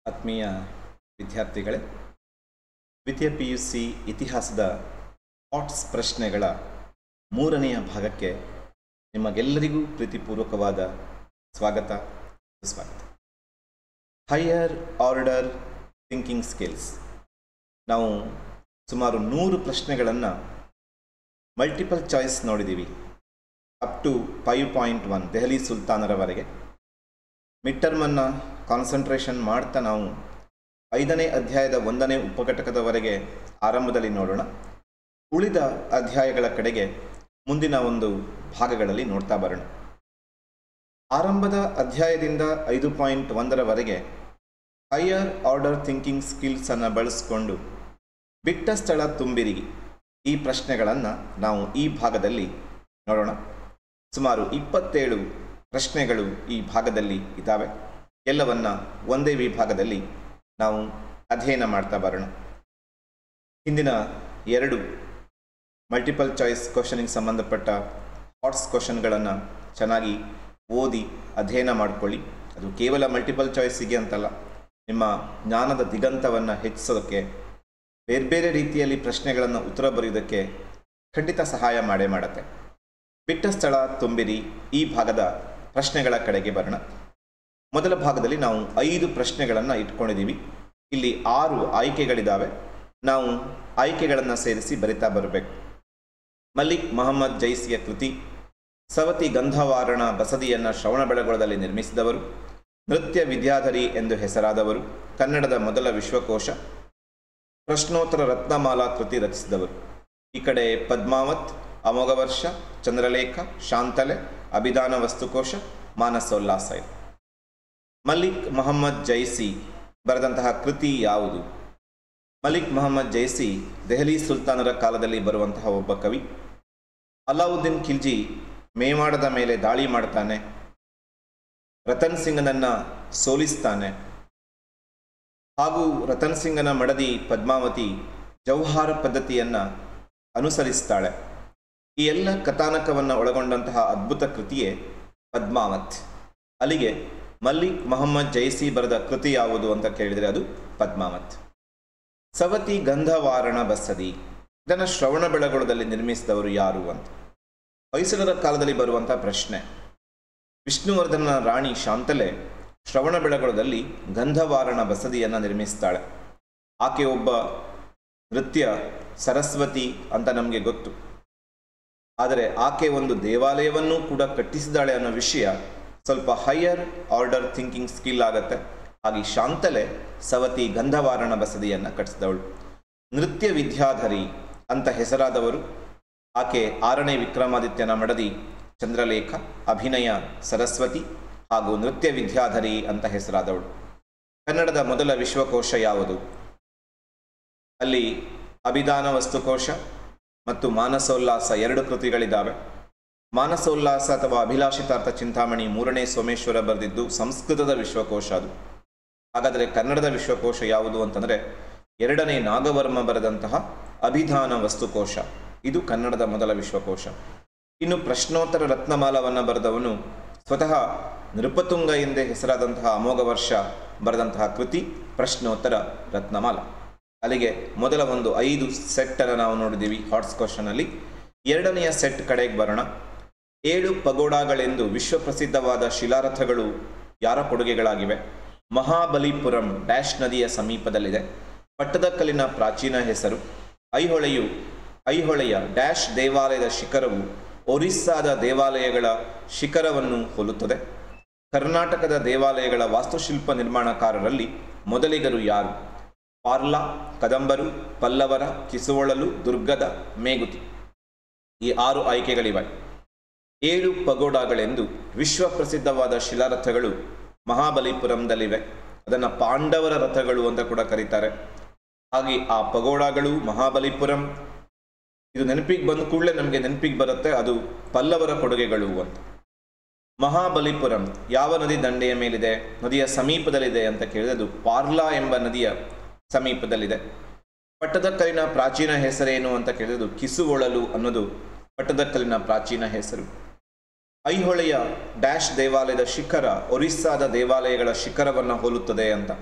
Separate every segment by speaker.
Speaker 1: ಆತ್ಮೀಯ ವಿದ್ಯಾರ್ಥಿಗಳೇ ದ್ವಿತೀಯ ಪಿ ಯು ಸಿ ಇತಿಹಾಸದ ಥಾಟ್ಸ್ ಪ್ರಶ್ನೆಗಳ ಮೂರನೆಯ ಭಾಗಕ್ಕೆ ನಿಮಗೆಲ್ಲರಿಗೂ ಪ್ರೀತಿಪೂರ್ವಕವಾದ ಸ್ವಾಗತ ಸುಸ್ವಾಗತ ಹೈಯರ್ ಆರ್ಡರ್ ಥಿಂಕಿಂಗ್ ಸ್ಕಿಲ್ಸ್ ನಾವು ಸುಮಾರು ನೂರು ಪ್ರಶ್ನೆಗಳನ್ನು ಮಲ್ಟಿಪಲ್ ಚಾಯ್ಸ್ ನೋಡಿದ್ದೀವಿ up to five point one Delhi ಸುಲ್ತಾನರವರೆಗೆ ಮಿಡ್ ಟರ್ಮನ್ನು ಕಾನ್ಸಂಟ್ರೇಷನ್ ಮಾಡ್ತಾ ನಾವು ಐದನೇ ಅಧ್ಯಾಯದ ಒಂದನೇ ಉಪಘಟಕದವರೆಗೆ ಆರಂಭದಲ್ಲಿ ನೋಡೋಣ ಉಳಿದ ಅಧ್ಯಾಯಗಳ ಕಡೆಗೆ ಮುಂದಿನ ಒಂದು ಭಾಗಗಳಲ್ಲಿ ನೋಡ್ತಾ ಬರೋಣ ಆರಂಭದ ಅಧ್ಯಾಯದಿಂದ ಐದು ಪಾಯಿಂಟ್ ಒಂದರವರೆಗೆ ಹೈಯರ್ ಆರ್ಡರ್ ಥಿಂಕಿಂಗ್ ಸ್ಕಿಲ್ಸನ್ನು ಬಳಸಿಕೊಂಡು ಬಿಟ್ಟ ಸ್ಥಳ ತುಂಬಿರಿ ಈ ಪ್ರಶ್ನೆಗಳನ್ನು ನಾವು ಈ ಭಾಗದಲ್ಲಿ ನೋಡೋಣ ಸುಮಾರು ಇಪ್ಪತ್ತೇಳು ಪ್ರಶ್ನೆಗಳು ಈ ಭಾಗದಲ್ಲಿ ಇದ್ದಾವೆ ಎಲ್ಲವನ್ನ ಒಂದೇ ವಿಭಾಗದಲ್ಲಿ ನಾವು ಅಧ್ಯಯನ ಮಾಡ್ತಾ ಬರೋಣ ಹಿಂದಿನ ಎರಡು ಮಲ್ಟಿಪಲ್ ಚಾಯ್ಸ್ ಕ್ವಶನಿಗೆ ಸಂಬಂಧಪಟ್ಟ ಹಾಟ್ಸ್ ಕ್ವಶನ್ಗಳನ್ನು ಚೆನ್ನಾಗಿ ಓದಿ ಅಧ್ಯಯನ ಮಾಡಿಕೊಳ್ಳಿ ಅದು ಕೇವಲ ಮಲ್ಟಿಪಲ್ ಚಾಯ್ಸಿಗೆ ಅಂತಲ್ಲ ನಿಮ್ಮ ಜ್ಞಾನದ ದಿಗಂತವನ್ನು ಹೆಚ್ಚಿಸೋದಕ್ಕೆ ಬೇರೆ ಬೇರೆ ರೀತಿಯಲ್ಲಿ ಪ್ರಶ್ನೆಗಳನ್ನು ಉತ್ತರ ಬರೆಯೋದಕ್ಕೆ ಖಂಡಿತ ಸಹಾಯ ಮಾಡೇ ಮಾಡುತ್ತೆ ಬಿಟ್ಟ ಸ್ಥಳ ತುಂಬಿರಿ ಈ ಭಾಗದ ಪ್ರಶ್ನೆಗಳ ಕಡೆಗೆ ಬರೋಣ ಮೊದಲ ಭಾಗದಲ್ಲಿ ನಾವು ಐದು ಪ್ರಶ್ನೆಗಳನ್ನು ಇಟ್ಕೊಂಡಿದ್ದೀವಿ ಇಲ್ಲಿ ಆರು ಆಯ್ಕೆಗಳಿದ್ದಾವೆ ನಾವು ಆಯ್ಕೆಗಳನ್ನು ಸೇರಿಸಿ ಬರಿತಾ ಬರಬೇಕು ಮಲ್ಲಿಕ್ ಮೊಹಮ್ಮದ್ ಜೈಸಿಯ ಕೃತಿ ಸವತಿ ಗಂಧವಾರಣ ಬಸದಿಯನ್ನು ಶ್ರವಣಬೆಳಗೊಳದಲ್ಲಿ ನಿರ್ಮಿಸಿದವರು ನೃತ್ಯ ವಿದ್ಯಾಧರಿ ಎಂದು ಹೆಸರಾದವರು ಕನ್ನಡದ ಮೊದಲ ವಿಶ್ವಕೋಶ ಪ್ರಶ್ನೋತ್ತರ ರತ್ನಮಾಲಾ ಕೃತಿ ರಚಿಸಿದವರು ಈ ಕಡೆ ಪದ್ಮಾವತ್ ಅಮೋಘ ವರ್ಷ ಚಂದ್ರಲೇಖ ಶಾಂತಲೆ ಅಭಿಧಾನ ವಸ್ತುಕೋಶ ಮಾನಸೋಲ್ಲಾಸ ಇದೆ ಮಲಿಕ್ ಮೊಹಮ್ಮದ್ ಜೈಸಿ ಬರೆದಂತಹ ಕೃತಿ ಯಾವುದು ಮಲಿಕ್ ಮೊಹಮ್ಮದ್ ಜೈಸಿ ದೆಹಲಿ ಸುಲ್ತಾನರ ಕಾಲದಲ್ಲಿ ಬರುವಂತಹ ಒಬ್ಬ ಕವಿ ಅಲಾವುದ್ದೀನ್ ಖಿಲ್ಜಿ ಮೇವಾಡದ ಮೇಲೆ ದಾಳಿ ಮಾಡ್ತಾನೆ ರತನ್ ಸಿಂಗನನ್ನು ಸೋಲಿಸ್ತಾನೆ ಹಾಗೂ ರತನ್ ಸಿಂಗನ ಮಡದಿ ಪದ್ಮಾವತಿ ಜೌಹಾರ ಪದ್ಧತಿಯನ್ನು ಅನುಸರಿಸ್ತಾಳೆ ಈ ಎಲ್ಲ ಕಥಾನಕವನ್ನು ಒಳಗೊಂಡಂತಹ ಅದ್ಭುತ ಕೃತಿಯೇ ಪದ್ಮಾವತ್ ಅಲ್ಲಿಗೆ ಮಲ್ಲಿಕ್ ಮೊಹಮ್ಮದ್ ಜೈಸಿ ಬರೆದ ಕೃತಿ ಯಾವುದು ಅಂತ ಕೇಳಿದರೆ ಅದು ಪದ್ಮಾವತ್ ಸವತಿ ಗಂಧವಾರಣ ಬಸದಿ ಇದನ್ನು ಶ್ರವಣ ಬೆಳಗೊಳದಲ್ಲಿ ನಿರ್ಮಿಸಿದವರು ಯಾರು ಅಂತ ಹೊಯ್ಸಳರ ಕಾಲದಲ್ಲಿ ಬರುವಂತಹ ಪ್ರಶ್ನೆ ವಿಷ್ಣುವರ್ಧನ ರಾಣಿ ಶಾಂತಲೆ ಶ್ರವಣ ಬೆಳಗೊಳದಲ್ಲಿ ಗಂಧವಾರಣ ಬಸದಿಯನ್ನು ನಿರ್ಮಿಸ್ತಾಳೆ ಆಕೆ ಒಬ್ಬ ನೃತ್ಯ ಸರಸ್ವತಿ ಅಂತ ನಮಗೆ ಗೊತ್ತು ಆದರೆ ಆಕೆ ಒಂದು ದೇವಾಲಯವನ್ನೂ ಕೂಡ ಕಟ್ಟಿಸಿದಾಳೆ ಅನ್ನೋ ವಿಷಯ ಸ್ವಲ್ಪ ಹೈಯರ್ ಆರ್ಡರ್ ಥಿಂಕಿಂಗ್ ಸ್ಕಿಲ್ ಆಗತ್ತೆ ಹಾಗೆ ಶಾಂತಲೆ ಸವತಿ ಗಂಧವಾರಣ ಬಸದಿಯನ್ನು ಕಟ್ಟಿಸಿದವಳು ನೃತ್ಯ ವಿದ್ಯಾಧರಿ ಅಂತ ಹೆಸರಾದವರು ಆಕೆ ಆರನೇ ವಿಕ್ರಮಾದಿತ್ಯನ ಮಡದಿ ಚಂದ್ರಲೇಖ ಅಭಿನಯ ಸರಸ್ವತಿ ಹಾಗೂ ನೃತ್ಯ ವಿದ್ಯಾಧರಿ ಅಂತ ಹೆಸರಾದವಳು ಕನ್ನಡದ ಮೊದಲ ವಿಶ್ವಕೋಶ ಯಾವುದು ಅಲ್ಲಿ ಅಭಿಧಾನ ವಸ್ತುಕೋಶ ಮತ್ತು ಮಾನಸೋಲ್ಲಾಸ ಎರಡು ಕೃತಿಗಳಿದ್ದಾವೆ ಮಾನಸೋಲ್ಲಾಸ ಅಥವಾ ಅಭಿಲಾಷಿತಾರ್ಥ ಚಿಂತಾಮಣಿ ಮೂರನೇ ಸೋಮೇಶ್ವರ ಬರೆದಿದ್ದು ಸಂಸ್ಕೃತದ ವಿಶ್ವಕೋಶ ಅದು ಹಾಗಾದರೆ ಕನ್ನಡದ ವಿಶ್ವಕೋಶ ಯಾವುದು ಅಂತಂದರೆ ಎರಡನೇ ನಾಗವರ್ಮ ಬರೆದಂತಹ ಅಭಿಧಾನ ವಸ್ತುಕೋಶ ಇದು ಕನ್ನಡದ ಮೊದಲ ವಿಶ್ವಕೋಶ ಇನ್ನು ಪ್ರಶ್ನೋತ್ತರ ರತ್ನಮಾಲವನ್ನು ಬರೆದವನು ಸ್ವತಃ ನೃಪತುಂಗ ಎಂದೇ ಹೆಸರಾದಂತಹ ಅಮೋಘ ವರ್ಷ ಬರೆದಂತಹ ಕೃತಿ ಪ್ರಶ್ನೋತ್ತರ ರತ್ನಮಾಲ ಅಲ್ಲಿಗೆ ಮೊದಲ ಒಂದು ಐದು ಸೆಟ್ಟನ್ನು ನಾವು ನೋಡಿದ್ದೀವಿ ಹಾಟ್ಸ್ ಕ್ವಶನಲ್ಲಿ ಎರಡನೆಯ ಸೆಟ್ ಕಡೆಗೆ ಬರೋಣ ಏಳು ಪಗೋಡಾಗಳೆಂದು ವಿಶ್ವಪ್ರಸಿದ್ಧವಾದ ಶಿಲಾರಥಗಳು ಯಾರ ಕೊಡುಗೆಗಳಾಗಿವೆ ಮಹಾಬಲಿಪುರಂ ಡ್ಯಾಶ್ ನದಿಯ ಸಮೀಪದಲ್ಲಿದೆ ಪಟ್ಟದಕಲ್ಲಿನ ಪ್ರಾಚೀನ ಹೆಸರು ಐಹೊಳೆಯು ಐಹೊಳೆಯ ಡ್ಯಾಶ್ ದೇವಾಲಯದ ಶಿಖರವು ಒರಿಸ್ಸಾದ ದೇವಾಲಯಗಳ ಶಿಖರವನ್ನು ಹೋಲುತ್ತದೆ ಕರ್ನಾಟಕದ ದೇವಾಲಯಗಳ ವಾಸ್ತುಶಿಲ್ಪ ನಿರ್ಮಾಣಕಾರರಲ್ಲಿ ಮೊದಲಿಗರು ಯಾರು ಪಾರ್ಲಾ ಕದಂಬರು ಪಲ್ಲವರ ಕಿಸುವಳಲು ದುರ್ಗದ ಮೇಗುತಿ ಈ ಆರು ಆಯ್ಕೆಗಳಿವೆ ಏಳು ಪಗೋಡಾಗಳೆಂದು ವಿಶ್ವ ಪ್ರಸಿದ್ಧವಾದ ಶಿಲಾರಥಗಳು ಮಹಾಬಲಿಪುರಂದಲ್ಲಿವೆ ಅದನ್ನು ಪಾಂಡವರ ರಥಗಳು ಅಂತ ಕೂಡ ಕರೀತಾರೆ ಹಾಗೆ ಆ ಪಗೋಡಾಗಳು ಮಹಾಬಲಿಪುರಂ ಇದು ನೆನಪಿಗೆ ಬಂದ ಕೂಡಲೇ ನಮಗೆ ನೆನಪಿಗೆ ಬರುತ್ತೆ ಅದು ಪಲ್ಲವರ ಕೊಡುಗೆಗಳು ಅಂತ ಮಹಾಬಲಿಪುರಂ ಯಾವ ನದಿ ದಂಡೆಯ ಮೇಲಿದೆ ನದಿಯ ಸಮೀಪದಲ್ಲಿದೆ ಅಂತ ಕೇಳಿದ್ರೆ ಅದು ಪಾರ್ಲಾ ಎಂಬ ನದಿಯ ಸಮೀಪದಲ್ಲಿದೆ ಪಟ್ಟದಕಲ್ಲಿನ ಪ್ರಾಚೀನ ಹೆಸರೇನು ಅಂತ ಕೇಳಿದ್ರೆ ಕಿಸುವೊಳಲು ಅನ್ನೋದು ಪಟ್ಟದಕಲ್ಲಿನ ಪ್ರಾಚೀನ ಹೆಸರು ಐಹೊಳೆಯ ಡ್ಯಾಶ್ ದೇವಾಲಯದ ಶಿಖರ ಒರಿಸ್ಸಾದ ದೇವಾಲಯಗಳ ಶಿಖರವನ್ನು ಹೋಲುತ್ತದೆ ಅಂತ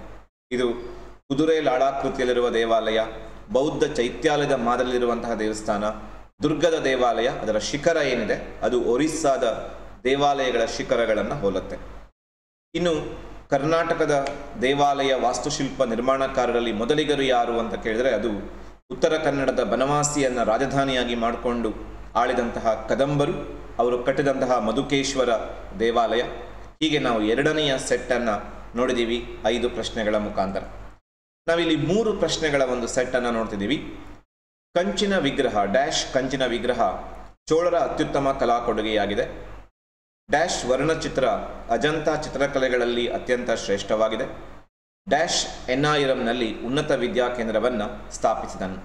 Speaker 1: ಇದು ಕುದುರೆ ಲಾಳಾಕೃತಿಯಲ್ಲಿರುವ ದೇವಾಲಯ ಬೌದ್ಧ ಚೈತ್ಯಾಲಯದ ಮಾದರಿಯಲ್ಲಿರುವಂತಹ ದೇವಸ್ಥಾನ ದುರ್ಗದ ದೇವಾಲಯ ಅದರ ಶಿಖರ ಏನಿದೆ ಅದು ಒರಿಸ್ಸಾದ ದೇವಾಲಯಗಳ ಶಿಖರಗಳನ್ನು ಹೋಲುತ್ತೆ ಇನ್ನು ಕರ್ನಾಟಕದ ದೇವಾಲಯ ವಾಸ್ತುಶಿಲ್ಪ ನಿರ್ಮಾಣಕಾರರಲ್ಲಿ ಮೊದಲಿಗರು ಯಾರು ಅಂತ ಕೇಳಿದರೆ ಅದು ಉತ್ತರ ಕನ್ನಡದ ಬನವಾಸಿಯನ್ನು ರಾಜಧಾನಿಯಾಗಿ ಮಾಡಿಕೊಂಡು ಆಳಿದಂತಹ ಕದಂಬರು ಅವರು ಕಟ್ಟಿದಂತಹ ಮಧುಕೇಶ್ವರ ದೇವಾಲಯ ಹೀಗೆ ನಾವು ಎರಡನೆಯ ಸೆಟ್ಟನ್ನು ನೋಡಿದ್ದೀವಿ ಐದು ಪ್ರಶ್ನೆಗಳ ಮುಖಾಂತರ ನಾವಿಲ್ಲಿ ಮೂರು ಪ್ರಶ್ನೆಗಳ ಒಂದು ಸೆಟ್ಟನ್ನು ನೋಡ್ತಿದ್ದೀವಿ ಕಂಚಿನ ವಿಗ್ರಹ ಡ್ಯಾಶ್ ಕಂಚಿನ ವಿಗ್ರಹ ಚೋಳರ ಅತ್ಯುತ್ತಮ ಕಲಾ ಕೊಡುಗೆಯಾಗಿದೆ ಡ್ಯಾಶ್ ವರ್ಣಚಿತ್ರ ಅಜಂತಾ ಚಿತ್ರಕಲೆಗಳಲ್ಲಿ ಅತ್ಯಂತ ಶ್ರೇಷ್ಠವಾಗಿದೆ ಡ್ಯಾಶ್ ಎನ್ಆಯಿರಂನಲ್ಲಿ ಉನ್ನತ ವಿದ್ಯಾಕೇಂದ್ರವನ್ನು ಸ್ಥಾಪಿಸಿದನು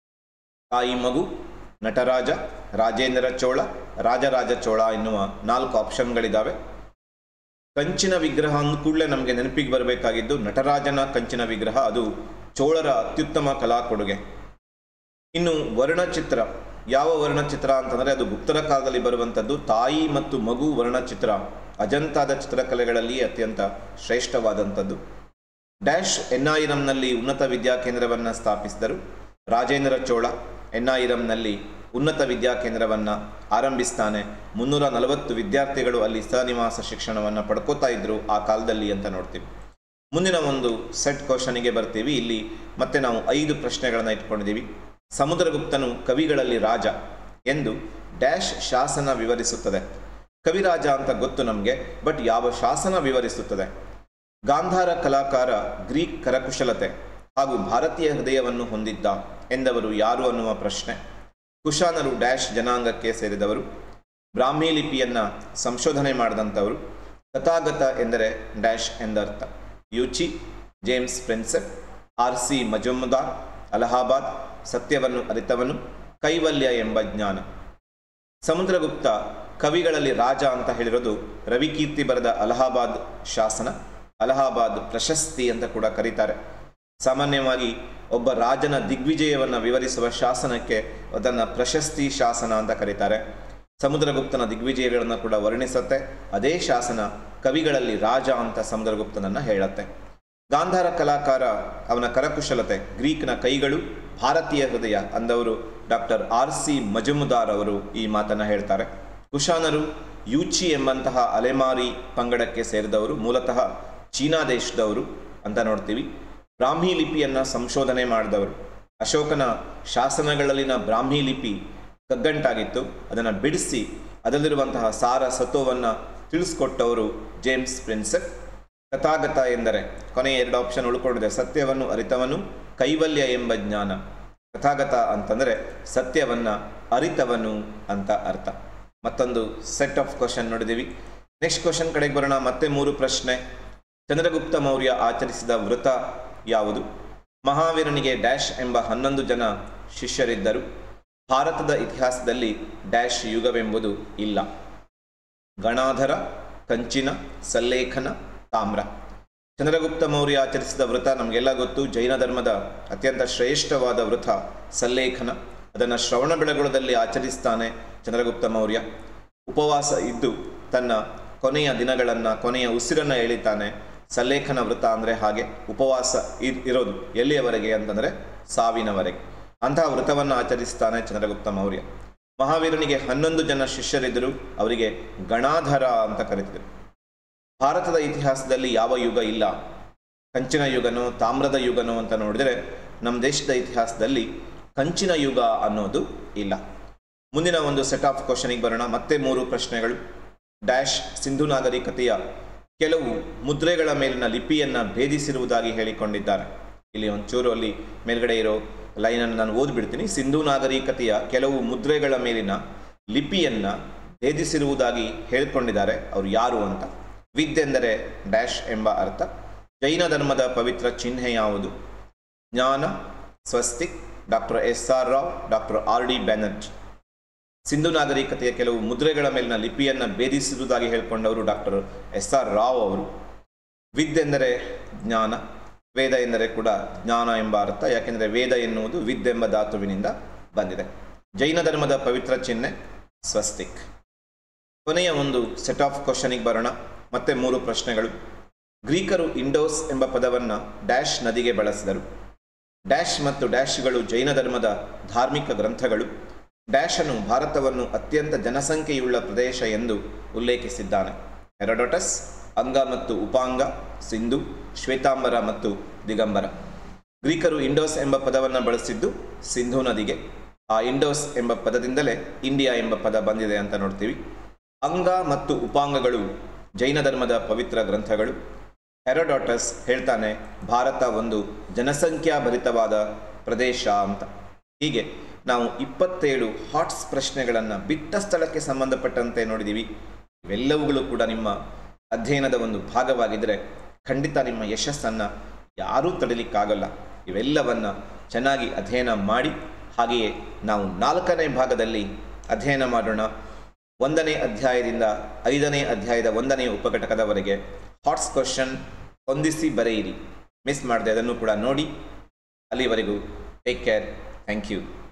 Speaker 1: ತಾಯಿ ಮಗು ನಟರಾಜ ರಾಜೇಂದ್ರ ಚೋಳ ರಾಜರಾಜ ಚೋಳ ಎನ್ನುವ ನಾಲ್ಕು ಆಪ್ಷನ್ಗಳಿದ್ದಾವೆ ಕಂಚಿನ ವಿಗ್ರಹ ಅಂದ ಕೂಡಲೇ ನಮಗೆ ನೆನಪಿಗೆ ಬರಬೇಕಾಗಿದ್ದು ನಟರಾಜನ ಕಂಚಿನ ವಿಗ್ರಹ ಅದು ಚೋಳರ ಅತ್ಯುತ್ತಮ ಕಲಾ ಕೊಡುಗೆ ಇನ್ನು ವರ್ಣಚಿತ್ರ ಯಾವ ವರ್ಣಚಿತ್ರ ಅಂತಂದರೆ ಅದು ಗುಪ್ತರ ಕಾಲದಲ್ಲಿ ಬರುವಂಥದ್ದು ತಾಯಿ ಮತ್ತು ಮಗು ವರ್ಣಚಿತ್ರ ಅಜಂತಾದ ಚಿತ್ರಕಲೆಗಳಲ್ಲಿ ಅತ್ಯಂತ ಶ್ರೇಷ್ಠವಾದಂಥದ್ದು ಡ್ಯಾಶ್ ಎನ್ಆಯಿರಂನಲ್ಲಿ ಉನ್ನತ ವಿದ್ಯಾಕೇಂದ್ರವನ್ನು ಸ್ಥಾಪಿಸಿದರು ರಾಜೇಂದ್ರ ಚೋಳ ಎನ್ಆಯಿರಂನಲ್ಲಿ ಉನ್ನತ ವಿದ್ಯಾಕೇಂದ್ರವನ್ನು ಆರಂಭಿಸ್ತಾನೆ ಮುನ್ನೂರ ನಲವತ್ತು ವಿದ್ಯಾರ್ಥಿಗಳು ಅಲ್ಲಿ ಸಹನಿವಾಸ ಶಿಕ್ಷಣವನ್ನು ಪಡ್ಕೋತಾ ಇದ್ರು ಆ ಕಾಲದಲ್ಲಿ ಅಂತ ನೋಡ್ತೀವಿ ಮುಂದಿನ ಒಂದು ಸೆಟ್ ಕ್ವಶನಿಗೆ ಬರ್ತೀವಿ ಇಲ್ಲಿ ಮತ್ತೆ ನಾವು ಐದು ಪ್ರಶ್ನೆಗಳನ್ನು ಇಟ್ಕೊಂಡಿದ್ದೀವಿ ಸಮುದ್ರಗುಪ್ತನು ಕವಿಗಳಲ್ಲಿ ರಾಜ ಎಂದು ಡ್ಯಾಶ್ ಶಾಸನ ವಿವರಿಸುತ್ತದೆ ಕವಿರಾಜ ಅಂತ ಗೊತ್ತು ನಮಗೆ ಬಟ್ ಯಾವ ಶಾಸನ ವಿವರಿಸುತ್ತದೆ ಗಾಂಧಾರ ಕಲಾಕಾರ ಗ್ರೀಕ್ ಕರಕುಶಲತೆ ಹಾಗೂ ಭಾರತೀಯ ಹೃದಯವನ್ನು ಹೊಂದಿದ್ದ ಎಂದವರು ಯಾರು ಅನ್ನುವ ಪ್ರಶ್ನೆ ಕುಶಾನರು ಡ್ಯಾಶ್ ಜನಾಂಗಕ್ಕೆ ಸೇರಿದವರು ಬ್ರಾಹ್ಮಿ ಲಿಪಿಯನ್ನು ಸಂಶೋಧನೆ ಮಾಡಿದಂಥವರು ತಥಾಗತ ಎಂದರೆ ಡ್ಯಾಶ್ ಎಂದರ್ಥ Yuechi James Prinsep R C Majumdar Allahabad ಸತ್ಯವನ್ನು ಅರಿತವನು ಕೈವಲ್ಯ ಎಂಬ ಜ್ಞಾನ ಸಮುದ್ರಗುಪ್ತ ಕವಿಗಳಲ್ಲಿ ರಾಜ ಅಂತ ಹೇಳಿರೋದು ರವಿಕೀರ್ತಿ ಬರೆದ ಅಲಹಾಬಾದ್ ಶಾಸನ ಅಲಹಾಬಾದ್ ಪ್ರಶಸ್ತಿ ಅಂತ ಕೂಡ ಕರೀತಾರೆ ಸಾಮಾನ್ಯವಾಗಿ ಒಬ್ಬ ರಾಜನ ದಿಗ್ವಿಜಯವನ್ನು ವಿವರಿಸುವ ಶಾಸನಕ್ಕೆ ಅದನ್ನು ಪ್ರಶಸ್ತಿ ಶಾಸನ ಅಂತ ಕರೀತಾರೆ ಸಮುದ್ರಗುಪ್ತನ ದಿಗ್ವಿಜಯಗಳನ್ನು ಕೂಡ ವರ್ಣಿಸುತ್ತೆ ಅದೇ ಶಾಸನ ಕವಿಗಳಲ್ಲಿ ರಾಜ ಅಂತ ಸಮುದ್ರಗುಪ್ತನನ್ನು ಹೇಳುತ್ತೆ ಗಾಂಧಾರ ಕಲಾಕಾರ ಅವನ ಕರಕುಶಲತೆ ಗ್ರೀಕ್ನ ಕೈಗಳು ಭಾರತೀಯ ಹೃದಯ ಅಂದವರು ಡಾಕ್ಟರ್ ಆರ್ ಸಿ ಮಜುಮುದಾರ್ ಅವರು ಈ ಮಾತನ್ನು ಹೇಳ್ತಾರೆ ಕುಶಾನರು ಯೂಚಿ ಎಂಬಂತಹ ಅಲೆಮಾರಿ ಪಂಗಡಕ್ಕೆ ಸೇರಿದವರು ಮೂಲತಃ ಚೀನಾ ದೇಶದವರು ಅಂತ ನೋಡ್ತೀವಿ ಬ್ರಾಹ್ಮಿ ಲಿಪಿಯನ್ನು ಸಂಶೋಧನೆ ಮಾಡಿದವರು ಅಶೋಕನ ಶಾಸನಗಳಲ್ಲಿನ ಬ್ರಾಹ್ಮಿ ಲಿಪಿ ಕಗ್ಗಂಟಾಗಿತ್ತು ಅದನ್ನು ಬಿಡಿಸಿ ಅದರಲ್ಲಿರುವಂತಹ ಸಾರ ಸತ್ವವನ್ನು ತಿಳಿಸ್ಕೊಟ್ಟವರು ಜೇಮ್ಸ್ ಪ್ರಿನ್ಸೆಪ್ ತಥಾಗತ ಎಂದರೆ ಕೊನೆಯ ಎರಡು ಆಪ್ಷನ್ ಉಳ್ಕೊಂಡಿದೆ ಸತ್ಯವನ್ನು ಅರಿತವನು ಕೈವಲ್ಯ ಎಂಬ ಜ್ಞಾನ ತಥಾಗತ ಅಂತಂದರೆ ಸತ್ಯವನ್ನು ಅರಿತವನು ಅಂತ ಅರ್ಥ ಮತ್ತೊಂದು ಸೆಟ್ ಆಫ್ ಕ್ವಶನ್ ನೋಡಿದ್ದೀವಿ ನೆಕ್ಸ್ಟ್ ಕ್ವಶನ್ ಕಡೆಗೆ ಬರೋಣ ಮತ್ತೆ ಮೂರು ಪ್ರಶ್ನೆ ಚಂದ್ರಗುಪ್ತ ಮೌರ್ಯ ಆಚರಿಸಿದ ವೃತ ಯಾವುದು ಮಹಾವೀರನಿಗೆ ಡ್ಯಾಶ್ ಎಂಬ ಹನ್ನೊಂದು ಜನ ಶಿಷ್ಯರಿದ್ದರು ಭಾರತದ ಇತಿಹಾಸದಲ್ಲಿ ಡ್ಯಾಶ್ ಯುಗವೆಂಬುದು ಇಲ್ಲ ಗಣಾಧರ ಕಂಚಿನ ಸಲ್ಲೇಖನ ತಾಮ್ರ ಚಂದ್ರಗುಪ್ತ ಮೌರ್ಯ ಆಚರಿಸಿದ ವೃತ ನಮಗೆಲ್ಲ ಗೊತ್ತು ಜೈನ ಧರ್ಮದ ಅತ್ಯಂತ ಶ್ರೇಷ್ಠವಾದ ವೃತ ಸಲ್ಲೇಖನ ಅದನ್ನು ಶ್ರವಣಬೆಳಗೊಳದಲ್ಲಿ ಆಚರಿಸ್ತಾನೆ ಚಂದ್ರಗುಪ್ತ ಮೌರ್ಯ ಉಪವಾಸ ಇದ್ದು ತನ್ನ ಕೊನೆಯ ದಿನಗಳನ್ನು ಕೊನೆಯ ಉಸಿರನ್ನು ಎಳಿತಾನೆ ಸಲ್ಲೇಖನ ವೃತ ಅಂದರೆ ಹಾಗೆ ಉಪವಾಸ ಇರ್- ಇರೋದು ಎಲ್ಲಿಯವರೆಗೆ ಅಂತಂದರೆ ಸಾವಿನವರೆಗೆ ಅಂತಹ ವೃತವನ್ನು ಆಚರಿಸ್ತಾನೆ ಚಂದ್ರಗುಪ್ತ ಮೌರ್ಯ ಮಹಾವೀರನಿಗೆ ಹನ್ನೊಂದು ಜನ ಶಿಷ್ಯರಿದ್ದರು ಅವರಿಗೆ ಗಣಾಧರ ಅಂತ ಕರೀತಿದ್ರು ಭಾರತದ ಇತಿಹಾಸದಲ್ಲಿ ಯಾವ ಯುಗ ಇಲ್ಲ ಕಂಚಿನ ಯುಗನೋ ತಾಮ್ರದ ಯುಗನೋ ಅಂತ ನೋಡಿದರೆ ನಮ್ಮ ದೇಶದ ಇತಿಹಾಸದಲ್ಲಿ ಕಂಚಿನ ಯುಗ ಅನ್ನೋದು ಇಲ್ಲ ಮುಂದಿನ ಒಂದು ಸೆಟ್ ಆಫ್ ಕ್ವಶನಿಗೆ ಬರೋಣ ಮತ್ತೆ ಮೂರು ಪ್ರಶ್ನೆಗಳು ಡ್ಯಾಶ್ ಸಿಂಧು ನಾಗರಿಕತೆಯ ಕೆಲವು ಮುದ್ರೆಗಳ ಮೇಲಿನ ಲಿಪಿಯನ್ನು ಭೇದಿಸಿರುವುದಾಗಿ ಹೇಳಿಕೊಂಡಿದ್ದಾರೆ ಇಲ್ಲಿ ಒಂಚೂರು ಅಲ್ಲಿ ಮೇಲ್ಗಡೆ ಇರೋ ಲೈನನ್ನು ನಾನು ಓದ್ಬಿಡ್ತೀನಿ ಸಿಂಧು ನಾಗರಿಕತೆಯ ಕೆಲವು ಮುದ್ರೆಗಳ ಮೇಲಿನ ಲಿಪಿಯನ್ನು ಭೇದಿಸಿರುವುದಾಗಿ ಹೇಳಿಕೊಂಡಿದ್ದಾರೆ ಅವರು ಯಾರು ಅಂತ ವಿದ್ ಎಂದರೆ ಡ್ಯಾಶ್ ಎಂಬ ಅರ್ಥ ಜೈನ ಧರ್ಮದ ಪವಿತ್ರ ಚಿಹ್ನೆ ಯಾವುದು ಜ್ಞಾನ ಸ್ವಸ್ತಿಕ್ doctor S R Rao doctor R D Banerjee Sindhu ನಾಗರಿಕತೆಯ ಕೆಲವು ಮುದ್ರೆಗಳ ಮೇಲಿನ ಲಿಪಿಯನ್ನು ಭೇದಿಸಿರುವುದಾಗಿ ಹೇಳಿಕೊಂಡವರು ಡಾಕ್ಟರ್ ಎಸ್ ಆರ್ ರಾವ್ ಅವರು ವಿದ್ ಎಂದರೆ ಜ್ಞಾನ ವೇದ ಎಂದರೆ ಕೂಡ ಜ್ಞಾನ ಎಂಬ ಅರ್ಥ ಯಾಕೆಂದರೆ ವೇದ ಎನ್ನುವುದು ವಿದ್ ಎಂಬ ಧಾತುವಿನಿಂದ ಬಂದಿದೆ ಜೈನ ಧರ್ಮದ ಪವಿತ್ರ ಚಿಹ್ನೆ ಸ್ವಸ್ತಿಕ್ ಕೊನೆಯ ಒಂದು ಸೆಟ್ ಆಫ್ ಕ್ವಶನಿಗೆ ಬರೋಣ ಮತ್ತೆ ಮೂರು ಪ್ರಶ್ನೆಗಳು ಗ್ರೀಕರು ಇಂಡೋಸ್ ಎಂಬ ಪದವನ್ನು ಡ್ಯಾಶ್ ನದಿಗೆ ಬಳಸಿದರು ಡ್ಯಾಶ್ ಮತ್ತು ಡ್ಯಾಶ್ಗಳು ಜೈನ ಧರ್ಮದ ಧಾರ್ಮಿಕ ಗ್ರಂಥಗಳು ಡ್ಯಾಶನು ಭಾರತವನ್ನು ಅತ್ಯಂತ ಜನಸಂಖ್ಯೆಯುಳ್ಳ ಪ್ರದೇಶ ಎಂದು ಉಲ್ಲೇಖಿಸಿದ್ದಾನೆ ಹೆರೋಡೋಟಸ್ ಅಂಗ ಮತ್ತು ಉಪಾಂಗ ಸಿಂಧು ಶ್ವೇತಾಂಬರ ಮತ್ತು ದಿಗಂಬರ ಗ್ರೀಕರು ಇಂಡೋಸ್ ಎಂಬ ಪದವನ್ನು ಬಳಸಿದ್ದು ಸಿಂಧು ನದಿಗೆ ಆ ಇಂಡೋಸ್ ಎಂಬ ಪದದಿಂದಲೇ ಇಂಡಿಯಾ ಎಂಬ ಪದ ಬಂದಿದೆ ಅಂತ ನೋಡ್ತೀವಿ ಅಂಗ ಮತ್ತು ಉಪಾಂಗಗಳು ಜೈನ ಧರ್ಮದ ಪವಿತ್ರ ಗ್ರಂಥಗಳು ಹೆರೋಡಾಟಸ್ ಹೇಳ್ತಾನೆ ಭಾರತ ಒಂದು ಜನಸಂಖ್ಯಾಭರಿತವಾದ ಪ್ರದೇಶ ಅಂತ ಹೀಗೆ ನಾವು ಇಪ್ಪತ್ತೇಳು ಹಾಟ್ಸ್ ಪ್ರಶ್ನೆಗಳನ್ನು ಬಿಟ್ಟ ಸ್ಥಳಕ್ಕೆ ಸಂಬಂಧಪಟ್ಟಂತೆ ನೋಡಿದ್ದೀವಿ ಇವೆಲ್ಲವುಗಳು ಕೂಡ ನಿಮ್ಮ ಅಧ್ಯಯನದ ಒಂದು ಭಾಗವಾಗಿದ್ದರೆ ಖಂಡಿತ ನಿಮ್ಮ ಯಶಸ್ಸನ್ನು ಯಾರೂ ತಡಿಲಿಕ್ಕಾಗಲ್ಲ ಇವೆಲ್ಲವನ್ನು ಚೆನ್ನಾಗಿ ಅಧ್ಯಯನ ಮಾಡಿ ಹಾಗೆಯೇ ನಾವು ನಾಲ್ಕನೇ ಭಾಗದಲ್ಲಿ ಅಧ್ಯಯನ ಮಾಡೋಣ ಒಂದನೇ ಅಧ್ಯಾಯದಿಂದ ಐದನೇ ಅಧ್ಯಾಯದ ಒಂದನೇ ಉಪಘಟಕದವರೆಗೆ ಹಾಟ್ಸ್ ಕ್ವಶನ್ ಹೊಂದಿಸಿ ಬರೆಯಿರಿ ಮಿಸ್ ಮಾಡದೆ ಅದನ್ನು ಕೂಡ ನೋಡಿ ಅಲ್ಲಿವರೆಗೂ ಟೇಕ್ ಕೇರ್ ಥ್ಯಾಂಕ್ ಯು